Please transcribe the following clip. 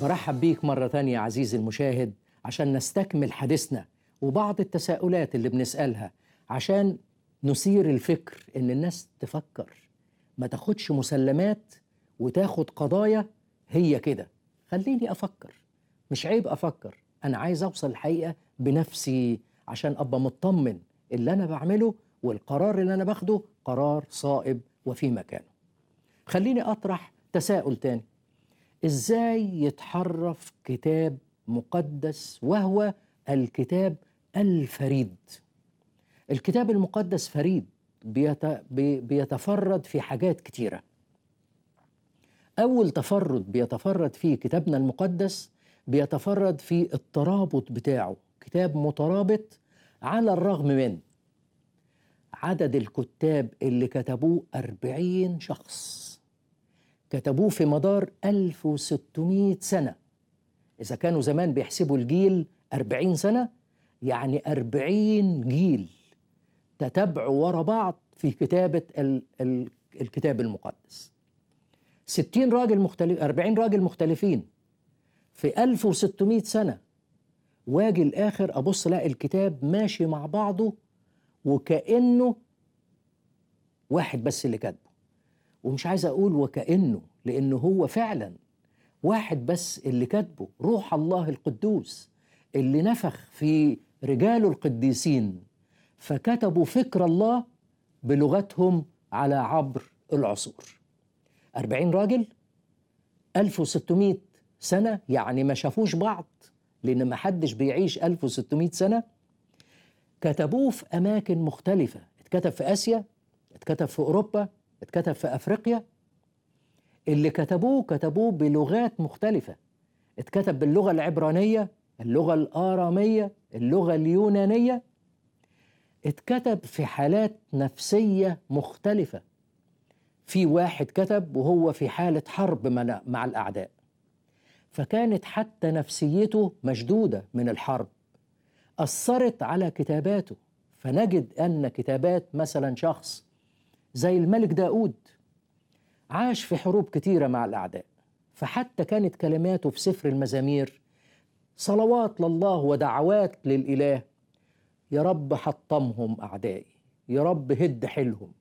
برحب بيك مرة تانية عزيزي المشاهد عشان نستكمل حديثنا وبعض التساؤلات اللي بنسألها عشان نثير الفكر إن الناس تفكر ما تاخدش مسلمات وتاخد قضايا هي كده خليني أفكر مش عيب أفكر أنا عايز أوصل الحقيقة بنفسي عشان أبقى مطمن اللي أنا بعمله والقرار اللي أنا باخده قرار صائب وفي مكانه خليني أطرح تساؤل تاني ازاي يتحرف كتاب مقدس وهو الكتاب الفريد الكتاب المقدس فريد بيت... بي- بيتفرد في حاجات كتيره اول تفرد بيتفرد فيه كتابنا المقدس بيتفرد في الترابط بتاعه كتاب مترابط على الرغم من عدد الكتاب اللي كتبوه أربعين شخص كتبوه في مدار 1600 سنة إذا كانوا زمان بيحسبوا الجيل 40 سنة يعني 40 جيل تتابعوا ورا بعض في كتابة ال ال الكتاب المقدس 60 راجل مختلف 40 راجل مختلفين في 1600 سنة واجي الآخر أبص لاقي الكتاب ماشي مع بعضه وكأنه واحد بس اللي كاتبه ومش عايز اقول وكانه لانه هو فعلا واحد بس اللي كاتبه روح الله القدوس اللي نفخ في رجاله القديسين فكتبوا فكر الله بلغتهم على عبر العصور أربعين راجل 1600 سنة يعني ما شافوش بعض لأن ما حدش بيعيش 1600 سنة كتبوه في أماكن مختلفة اتكتب في آسيا اتكتب في أوروبا اتكتب في أفريقيا اللي كتبوه كتبوه بلغات مختلفة اتكتب باللغة العبرانية اللغة الآرامية اللغة اليونانية اتكتب في حالات نفسية مختلفة في واحد كتب وهو في حالة حرب مع مع الأعداء فكانت حتى نفسيته مشدودة من الحرب أثرت على كتاباته فنجد أن كتابات مثلا شخص زي الملك داود عاش في حروب كتيرة مع الأعداء فحتى كانت كلماته في سفر المزامير صلوات لله ودعوات للإله يا رب حطمهم أعدائي يا رب هد حيلهم